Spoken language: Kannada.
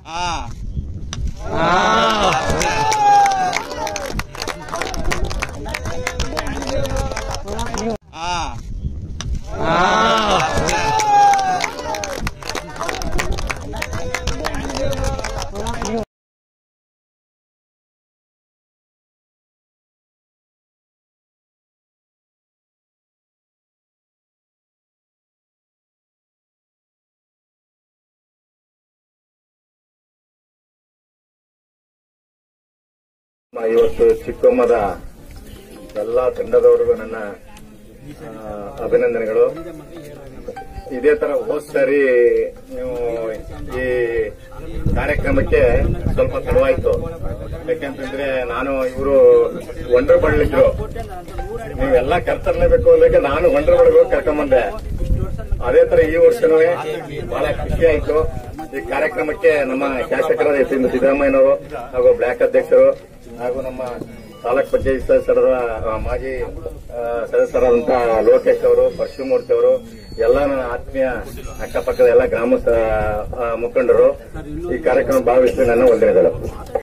ಇವತ್ತು ಚಿಕ್ಕಮ್ಮದ ಎಲ್ಲ ತಂಡದವರಿಗೂ ನನ್ನ ಆ, ಅಭಿನಂದನೆಗಳು ಇದೇ ತರ ಹೋದ್ ಸರಿ ನೀವು ಈ ಕಾರ್ಯಕ್ರಮಕ್ಕೆ ಸ್ವಲ್ಪ ತಡವಾಯ್ತು ಯಾಕೆಂತಂದ್ರೆ ನಾನು ಇವರು ಒಂಡ್ರ ಬಳ್ಳಿದ್ರು ನೀವೆಲ್ಲ ಕರ್ತರ್ಲೇಬೇಕು ಅನ್ನೋಕೆ ನಾನು ಒಂಡ್ರ ಬಳ್ಳಿಗೆ ಕರ್ಕೊಂಬಂದೆ ಅದೇ ತರ ಈ ವರ್ಷನೂ ಬಹಳ ಖುಷಿ ಆಯ್ತು ಈ ಕಾರ್ಯಕ್ರಮಕ್ಕೆ ನಮ್ಮ ಶಾಸಕರಾದ ಎಸ್ ಎಂ ಸಿದ್ದರಾಮಯ್ಯನವರು ಹಾಗೂ ಬ್ಲಾಕ್ ಅಧ್ಯಕ್ಷರು ಹಾಗೂ ನಮ್ಮ ತಾಲೂಕ್ ಪಂಚಾಯತ್ ಸದಸ್ಯರಾದ ಆ, ಮಾಜಿ ಆ, ಸದಸ್ಯರಾದಂತಹ ಲೋಕೇಶ್ ಅವರು ಪರಶುಮೂರ್ತಿ ಅವರು ಎಲ್ಲ ನನ್ನ ಆತ್ಮೀಯ ಅಕ್ಕಪಕ್ಕದ ಎಲ್ಲ ಗ್ರಾಮ ಸ- ಆ, ಮುಖಂಡರು ಈ ಕಾರ್ಯಕ್ರಮ ಭಾಗವಹಿಸಿ ನನ್ನ ವಂದನೆಗಳು